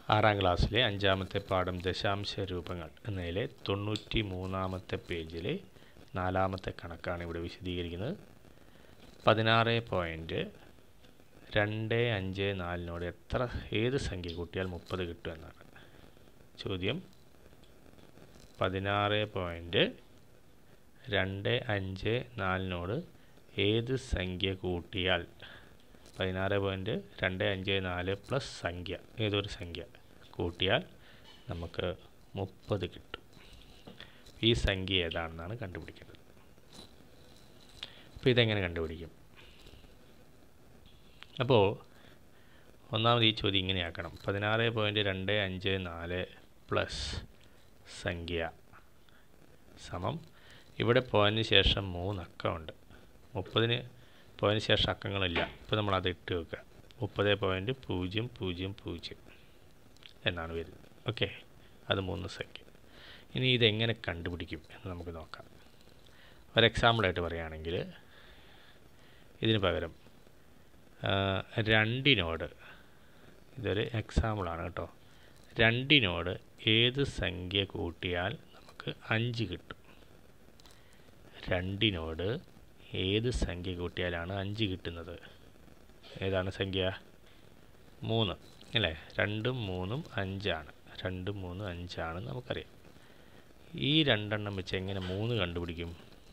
ആറാം ക്ലാസ്സിലെ അഞ്ചാമത്തെ പാഠം ദശാംശ രൂപങ്ങൾ എന്നതിലെ തൊണ്ണൂറ്റി മൂന്നാമത്തെ പേജിലെ നാലാമത്തെ കണക്കാണ് ഇവിടെ വിശദീകരിക്കുന്നത് പതിനാറ് പോയിൻറ്റ് രണ്ട് അഞ്ച് നാലിനോട് എത്ര ഏത് സംഖ്യ കൂട്ടിയാൽ മുപ്പത് കിട്ടും എന്നാണ് ചോദ്യം പതിനാറ് പോയിൻറ്റ് രണ്ട് അഞ്ച് നാലിനോട് ഏത് സംഖ്യ കൂട്ടിയാൽ പതിനാറ് പോയിൻറ്റ് രണ്ട് അഞ്ച് നാല് പ്ലസ് സംഖ്യ ഏതൊരു സംഖ്യ കൂട്ടിയാൽ നമുക്ക് മുപ്പത് കിട്ടും ഈ സംഖ്യ ഏതാണെന്നാണ് കണ്ടുപിടിക്കേണ്ടത് അപ്പോൾ ഇതെങ്ങനെ കണ്ടുപിടിക്കും അപ്പോൾ ഒന്നാമത് ഈ ചോദ്യം ഇങ്ങനെയാക്കണം പതിനാറ് പോയിൻറ്റ് രണ്ട് അഞ്ച് നാല് പ്ലസ് സംഖ്യ സമം ഇവിടെ പോയിൻറ്റിന് ശേഷം മൂന്ന് അക്കമുണ്ട് മുപ്പതിന് പോയിൻറ്റിന് ശേഷം അക്കങ്ങളില്ല ഇപ്പോൾ നമ്മൾ അത് ഇട്ട് വെക്കുക മുപ്പത് പോയിൻറ്റ് പൂജ്യം പൂജ്യം പൂജ്യം എന്നാണ് വരുന്നത് ഓക്കെ അത് മൂന്ന് സംഖ്യ ഇനി ഇതെങ്ങനെ കണ്ടുപിടിക്കും എന്ന് നമുക്ക് നോക്കാം ഒരു എക്സാമ്പിളായിട്ട് പറയുകയാണെങ്കിൽ ഇതിന് പകരം രണ്ടിനോട് ഇതൊരു എക്സാമ്പിളാണ് കേട്ടോ രണ്ടിനോട് ഏത് സംഖ്യ കൂട്ടിയാൽ നമുക്ക് അഞ്ച് കിട്ടും രണ്ടിനോട് ഏത് സംഖ്യ കൂട്ടിയാലാണ് അഞ്ച് കിട്ടുന്നത് ഏതാണ് സംഖ്യ മൂന്ന് അല്ലേ രണ്ടും മൂന്നും അഞ്ചാണ് രണ്ടും മൂന്നും അഞ്ചാണ് നമുക്കറിയാം ഈ രണ്ടെണ്ണം വെച്ച് എങ്ങനെ മൂന്ന് കണ്ടുപിടിക്കും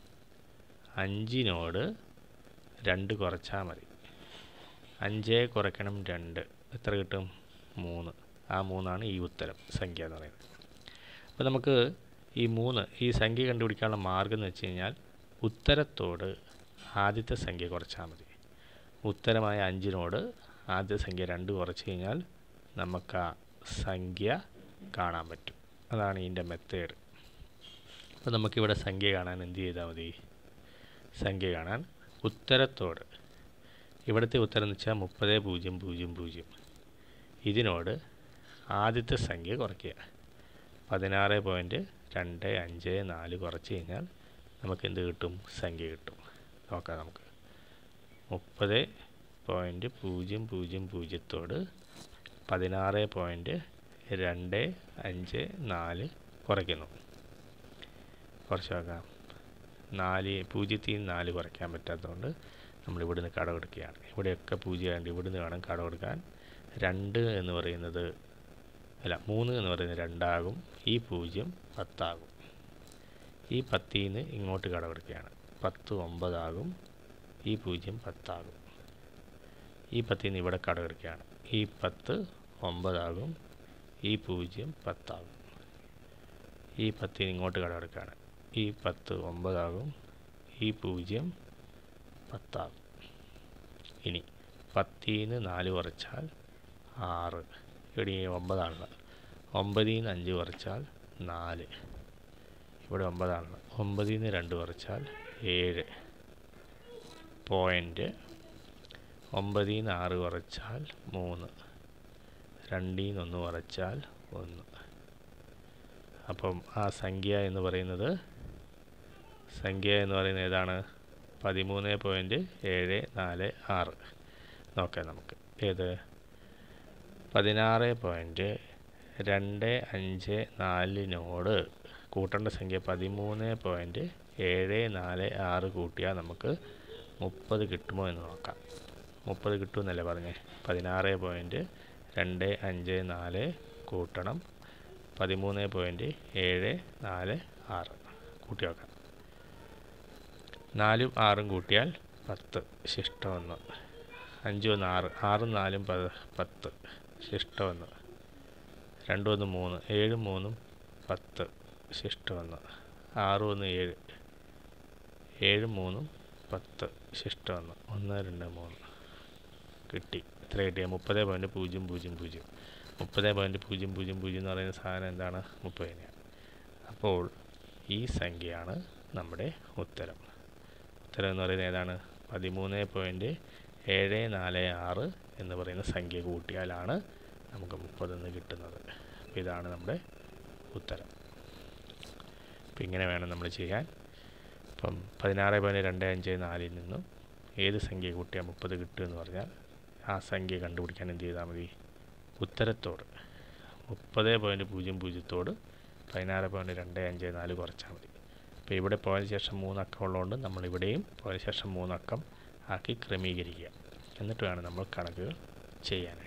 അഞ്ചിനോട് രണ്ട് കുറച്ചാൽ മതി അഞ്ചേ കുറയ്ക്കണം രണ്ട് എത്ര കിട്ടും മൂന്ന് ആ മൂന്നാണ് ഈ ഉത്തരം സംഖ്യ എന്ന് പറയുന്നത് അപ്പോൾ നമുക്ക് ഈ മൂന്ന് ഈ സംഖ്യ കണ്ടുപിടിക്കാനുള്ള മാർഗം എന്ന് വെച്ച് കഴിഞ്ഞാൽ ഉത്തരത്തോട് ആദ്യത്തെ സംഖ്യ കുറച്ചാൽ മതി ഉത്തരമായ അഞ്ചിനോട് ആദ്യ സംഖ്യ രണ്ട് കുറച്ച് കഴിഞ്ഞാൽ നമുക്ക് ആ സംഖ്യ കാണാൻ പറ്റും അതാണ് ഇതിൻ്റെ മെത്തേഡ് അപ്പോൾ നമുക്കിവിടെ സംഖ്യ കാണാൻ എന്ത് ചെയ്താൽ മതി സംഖ്യ കാണാൻ ഉത്തരത്തോട് ഇവിടുത്തെ ഉത്തരം എന്ന് വെച്ചാൽ മുപ്പത് പൂജ്യം പൂജ്യം പൂജ്യം ഇതിനോട് ആദ്യത്തെ സംഖ്യ കുറയ്ക്കുക പതിനാറ് പോയിൻറ്റ് രണ്ട് അഞ്ച് നാല് കുറച്ച് കഴിഞ്ഞാൽ നമുക്ക് എന്ത് കിട്ടും സംഖ്യ കിട്ടും നോക്കാം നമുക്ക് മുപ്പത് പോയിൻറ്റ് പൂജ്യം പൂജ്യം പൂജ്യത്തോട് പതിനാറ് പോയിൻറ്റ് രണ്ട് അഞ്ച് നാല് കുറയ്ക്കുന്നു കുറച്ച് നോക്കാം നാല് പൂജ്യത്തിൽ നിന്ന് നാല് കുറയ്ക്കാൻ പറ്റാത്തതുകൊണ്ട് നമ്മൾ ഇവിടുന്ന് കടമെടുക്കുകയാണ് ഇവിടെയൊക്കെ പൂജ്യമായിട്ട് ഇവിടുന്ന് വേണം കടമെടുക്കാൻ രണ്ട് എന്ന് പറയുന്നത് അല്ല മൂന്ന് എന്ന് പറയുന്നത് രണ്ടാകും ഈ പൂജ്യം പത്താകും ഈ പത്തിൽ നിന്ന് ഇങ്ങോട്ട് കടമെടുക്കുകയാണ് പത്ത് ഒമ്പതാകും ഈ പൂജ്യം പത്താകും ഈ പത്തിൽ നിന്ന് ഇവിടെ കടമെടുക്കുകയാണ് ഈ പത്ത് ഒമ്പതാകും ഈ പൂജ്യം പത്താകും ഈ പത്തിൽ നിന്ന് ഇങ്ങോട്ട് കടമെടുക്കുകയാണ് ഈ പത്ത് ഒമ്പതാകും ഈ പൂജ്യം പത്താകും ഇനി പത്തിൽ നിന്ന് നാല് കുറച്ചാൽ ആറ് ഇവിടെ ഒമ്പതാണ് ഒമ്പതിൽ നിന്ന് അഞ്ച് കുറച്ചാൽ നാല് ഇവിടെ ഒമ്പതാണ് ഒമ്പതിൽ നിന്ന് രണ്ട് കുറച്ചാൽ ഏഴ് പോയിൻറ്റ് ഒമ്പതിൽ നിന്ന് ആറ് കുറച്ചാൽ മൂന്ന് രണ്ടിൽ നിന്ന് ഒന്ന് കുറച്ചാൽ ഒന്ന് അപ്പം ആ സംഖ്യ എന്ന് പറയുന്നത് സംഖ്യ എന്ന് പറയുന്നത് ഏതാണ് പതിമൂന്ന് പോയിൻറ്റ് ഏഴ് നാല് ആറ് നോക്കാം നമുക്ക് ഏത് പതിനാറ് പോയിൻറ്റ് രണ്ട് അഞ്ച് നാലിനോട് കൂട്ടേണ്ട സംഖ്യ പതിമൂന്ന് പോയിൻറ്റ് ഏഴ് നാല് ആറ് കൂട്ടിയാൽ നമുക്ക് മുപ്പത് കിട്ടുമോ എന്ന് നോക്കാം മുപ്പത് കിട്ടുമെന്നല്ലേ പറഞ്ഞേ പതിനാറ് പോയിൻറ്റ് രണ്ട് അഞ്ച് നാല് കൂട്ടണം പതിമൂന്ന് പോയിൻറ്റ് ഏഴ് നാല് ആറ് കൂട്ടി നോക്കാം നാലും ആറും കൂട്ടിയാൽ പത്ത് ശിഷ്ടം ഒന്ന് അഞ്ചും ഒന്ന് ആറ് ആറും നാലും പത്ത് ശിഷ്ടം ഒന്ന് രണ്ടും ഒന്ന് മൂന്ന് ഏഴും മൂന്നും പത്ത് ശിഷ്ടം ഒന്ന് ആറും ഒന്ന് ഏഴ് ഏഴും മൂന്നും പത്ത് ശിഷ്ടം ഒന്ന് ഒന്ന് രണ്ട് മൂന്ന് കിട്ടി എത്ര കിട്ടിയ മുപ്പത് പോയിൻറ്റ് പൂജ്യം പൂജ്യം പൂജ്യം മുപ്പത് പോയിൻറ്റ് പൂജ്യം പൂജ്യം പൂജ്യം എന്ന് പറയുന്ന സാധനം എന്താണ് മുപ്പതിനാണ് അപ്പോൾ ഈ സംഖ്യയാണ് നമ്മുടെ ഉത്തരം ഉത്തരം എന്ന് പറയുന്നത് ഏതാണ് പതിമൂന്ന് പോയിൻറ്റ് ഏഴ് നാല് ആറ് എന്ന് പറയുന്ന സംഖ്യ കൂട്ടിയാലാണ് നമുക്ക് മുപ്പതെന്ന് കിട്ടുന്നത് അപ്പോൾ ഇതാണ് നമ്മുടെ ഉത്തരം അപ്പോൾ ഇങ്ങനെ വേണം നമ്മൾ ചെയ്യാൻ ഇപ്പം പതിനാറ് പോയിൻറ്റ് രണ്ട് അഞ്ച് നാലിൽ നിന്നും ഏത് സംഖ്യ കൂട്ടിയാൽ മുപ്പത് കിട്ടുമെന്ന് പറഞ്ഞാൽ ആ സംഖ്യ കണ്ടുപിടിക്കാൻ എന്ത് ചെയ്താൽ മതി ഉത്തരത്തോട് മുപ്പത് പോയിൻറ്റ് പൂജ്യം പൂജ്യത്തോട് പതിനാറ് പോയിൻറ്റ് രണ്ട് അഞ്ച് നാല് കുറച്ചാൽ മതി അപ്പോൾ ഇവിടെ പോയതിന് ശേഷം മൂന്നക്കം ഉള്ളതുകൊണ്ട് നമ്മളിവിടെയും പോയതിന് ശേഷം മൂന്നക്കം ആക്കി ക്രമീകരിക്കുക എന്നിട്ട് വേണം നമ്മൾ കണക്കുകൾ ചെയ്യാനായിട്ട്